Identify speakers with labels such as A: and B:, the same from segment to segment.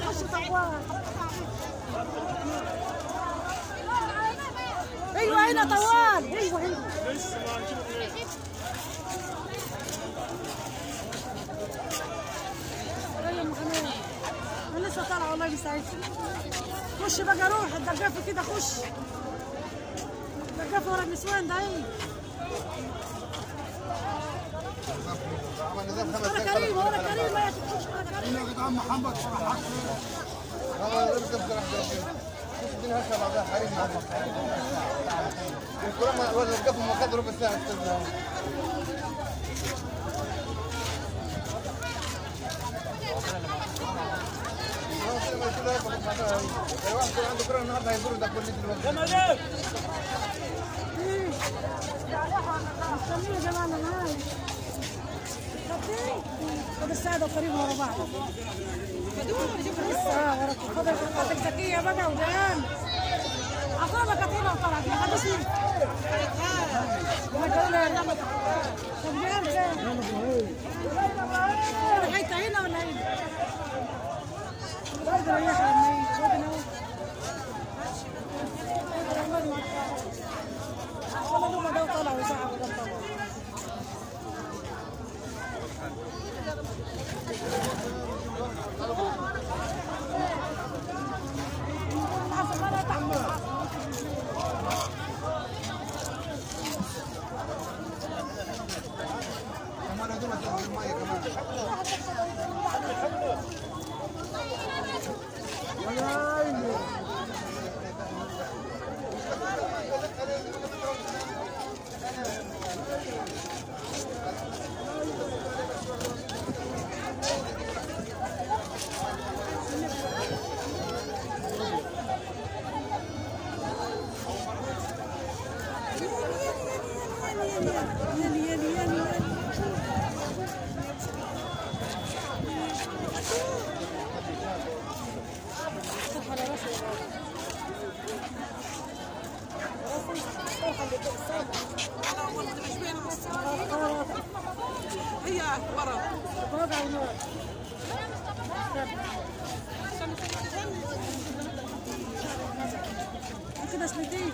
A: خش طوال ايوه هنا طوال ايوه هنا ايوه محمد انا لسه طالعه والله بسعيد خش بقى روح الدقافه كده خش الدقافه ورا النسوان ده ايه
B: عمل نظام خمس
A: ورا
B: دقايق
A: كريم ورا كريم يا تخش ورا كريم
C: يا جدعان محمد فرحك
B: هذا يركب راح شوف الدنيا هسه بعدها حريم هذا الكرة ما ولا القف ما قدروا بالساعة استاذ واحد يكون عنده كرة النهارده هيزور ده كل الوقت
A: مستنيه يا جماعه انا معايا خد السعادة وكريم ورا بعض لسه اه وراك خد خدك ذكية بقى وجان عقابك هنا وطلعت ما حدش ما تقول طب جاب انا حيت هنا ولا هنا؟ برضه ريح لما يجي خد هنا والله دوما ده طلع وساعة وده طلع
B: كمان هذول تنزل المية كمان
A: يلي يلي يلي يلي صح على راسي يا راسي الصرحة اللي فوق الصوت
D: هي ورا
A: وضع ونور كده سنتين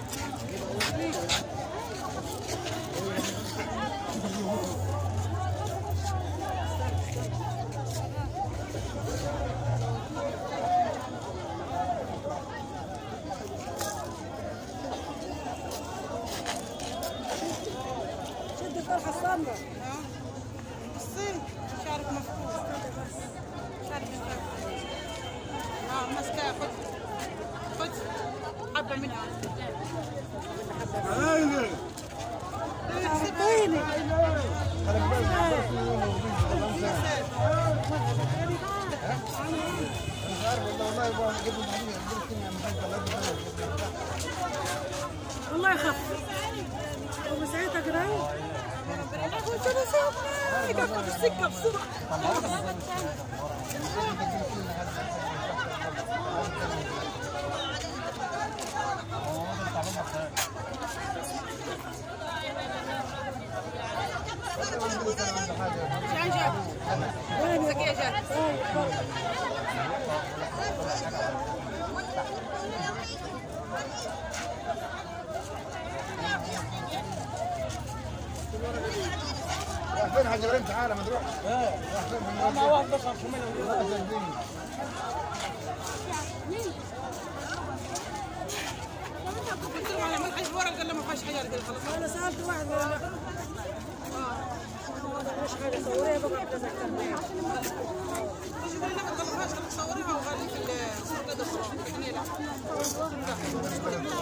A: شد الطرحة الصاملة
D: الصين شارك مفتوح شارك مفتوح اه ماسكه خد خد حبه منها
C: عيني
A: اعطيني
B: مش عارف والله والله يبغى يجيب الدنيا الدنيا محل
A: والله يخف ابو سعيد اقرأ
D: قلت له سيبني قفل السكه بسرعه جان جاب زكيه جاب
B: راح فين حاج ابراهيم تعالى ما تروح راح فين من
C: انا واحد بس عشان ما
D: قلت له انا ما الحاج ورق قال له ما فيهاش حاجه قال خلاص
A: انا سالت واحد ولا لا مش حاجه صوريه بقى كذا كلمه
D: تجي تقول لي ما تطلعهاش خليك تصوريها وخليك الصوره كده الحنيله